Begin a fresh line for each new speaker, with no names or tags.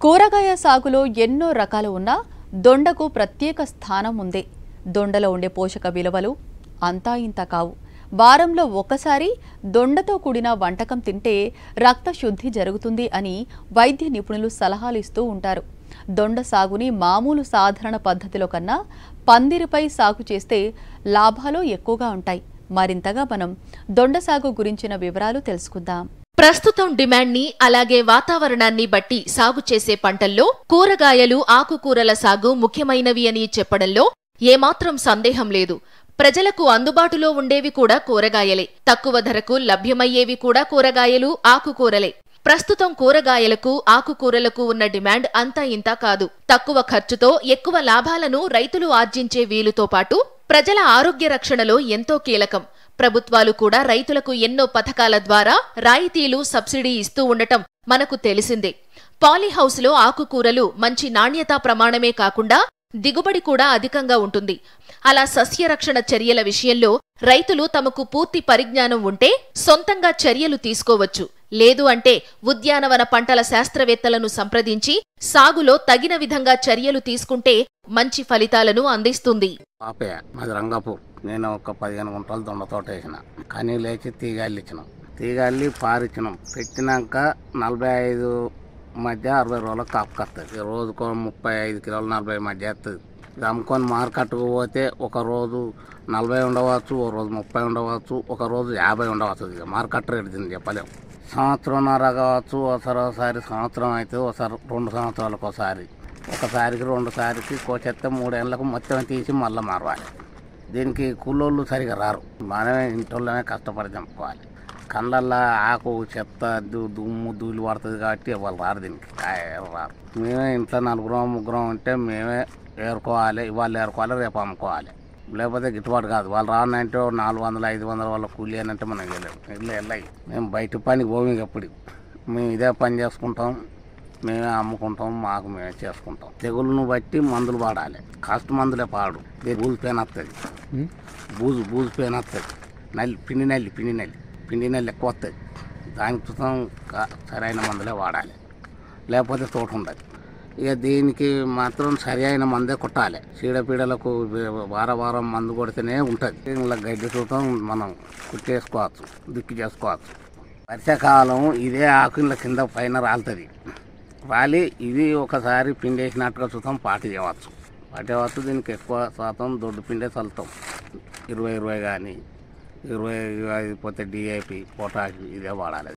కూరగాయ సాగులో ఎన్నో రకాలు ఉన్నా దొండకు ప్రత్యేక స్థానం ఉంది దొండలో ఉండే పోషక విలువలు అంతా ఇంత కావు వారంలో ఒకసారి దొండతో కూడిన వంటకం తింటే రక్త శుద్ధి జరుగుతుంది అని వైద్య నిపుణులు సలహాలు ఇస్తూ ఉంటారు దొండ సాగుని మామూలు సాధారణ పద్ధతిలో కన్నా పందిరిపై సాగు చేస్తే లాభాలు ఎక్కువగా ఉంటాయి మరింతగా మనం దొండ సాగు గురించిన వివరాలు తెలుసుకుందాం
ప్రస్తుతం డిమాండ్ ని అలాగే వాతావరణాన్ని బట్టి సాగు చేసే పంటల్లో కూరగాయలు ఆకుకూరల సాగు ముఖ్యమైనవి అని చెప్పడంలో ఏమాత్రం సందేహం లేదు ప్రజలకు అందుబాటులో ఉండేవి కూడా కూరగాయలే తక్కువ ధరకు లభ్యమయ్యేవి కూడా కూరగాయలు ఆకుకూరలే ప్రస్తుతం కూరగాయలకు ఆకుకూరలకు ఉన్న డిమాండ్ అంతా ఇంతా కాదు తక్కువ ఖర్చుతో ఎక్కువ లాభాలను రైతులు ఆర్జించే వీలుతో పాటు ప్రజల ఆరోగ్య రక్షణలో ఎంతో కీలకం ప్రభుత్వాలు కూడా రైతులకు ఎన్నో పథకాల ద్వారా రాయితీలు సబ్సిడీ ఇస్తూ ఉండటం మనకు తెలిసిందే పాలీహౌస్లో ఆకుకూరలు మంచి నాణ్యతా ప్రమాణమే కాకుండా దిగుబడి కూడా అధికంగా ఉంటుంది అలా సస్యరక్షణ చర్యల విషయంలో రైతులు తమకు పూర్తి పరిజ్ఞానం ఉంటే సొంతంగా చర్యలు తీసుకోవచ్చు లేదు అంటే ఉద్యానవన పంటల శాస్త్రవేత్తలను సంప్రదించి సాగులో తగిన విధంగా చర్యలు తీసుకుంటే మంచి ఫలితాలను అందిస్తుంది
పాపే మాది రంగాపూర్ నేను ఒక పదిహేను గుంటలు దొండ తోట వేసిన కానీ లేచి తీగాళ్ళు ఇచ్చినాం తీగాళ్ళి పారిచ్చినాం పెట్టినాక నలభై ఐదు మధ్య అరవై రోజులకు కాపు వస్తుంది రోజుకో ముప్పై ఐదు కిలోలు నలభై మధ్య వస్తుంది ఇది అమ్ముకొని మార్కెట్కు పోతే ఒక రోజు నలభై ఉండవచ్చు ఒక రోజు ముప్పై ఉండవచ్చు ఒక రోజు యాభై ఉండవచ్చు ఇక మార్కెట్ రేట్ దీన్ని చెప్పలేము సంవత్సరంన్నర కావచ్చు ఒకసారి ఒకసారి సంవత్సరం అయితే ఒకసారి రెండు సంవత్సరాలకు ఒకసారి ఒకసారికి రెండు సారికి కోచెత్తే మూడేళ్ళకు మొత్తం తీసి మళ్ళీ మారవాలి దీనికి కూలోళ్ళు సరిగా రారు మనమే ఇంట్లోనే కష్టపడి చంపుకోవాలి కళ్ళల్లో ఆకు చెత్త దు- దుమ్ము ధూళి పడుతుంది కాబట్టి వాళ్ళు రారు దీనికి కాయ రారు మేమే ఇంట్లో నలుగురం ముగ్గురం ఉంటే మేమే ఏరుకోవాలి ఇవాళ ఏరుకోవాలి రేపు అమ్ముకోవాలి లేకపోతే గిట్టుబాటు కాదు వాళ్ళు రానంటే ఓ నాలుగు వందలు ఐదు వందల వాళ్ళ కూలి అని అంటే మనం వెళ్ళాం ఇల్లు వెళ్ళాయి మేము బయట పనికి పోము ఇక ఎప్పుడు మేము ఇదే పని చేసుకుంటాం మేమే అమ్ముకుంటాం మాకు మేమే చేసుకుంటాం తెగులను బట్టి మందులు వాడాలి కాస్ట్ మందులే పాడు ఇది బూజు పెయిన్ వస్తుంది బూజు బూజు పెయిన్ వస్తుంది నల్లి పిండి నల్లి పిండి నల్లి పిండి నల్లి ఎక్కువ వస్తుంది దానికి కోసం కా- సరైన మందులే వాడాలి లేకపోతే తోట ఉండదు ఇక దీనికి మాత్రం సరి అయిన మందే కొట్టాలి చీడపీడలకు వార వారం మందు కొడితేనే ఉంటుంది ఇలా గడ్డి చూడటం మనం కుట్టేసుకోవచ్చు దుక్కి చేసుకోవచ్చు వర్షాకాలం ఇదే ఆకుల కింద పైన రాలుతుంది రాలి ఇది ఒకసారి పిండేసినట్టుగా చూస్తాం పాటి చేయవచ్చు పాటి చేయవచ్చు దీనికి ఎక్కువ శాతం దొడ్డు పిండే చల్లుతాం ఇరవై ఇరవై కానీ ఇరవై అయిపోతే డిఏపి పొటాష్ ఇదే వాడాలి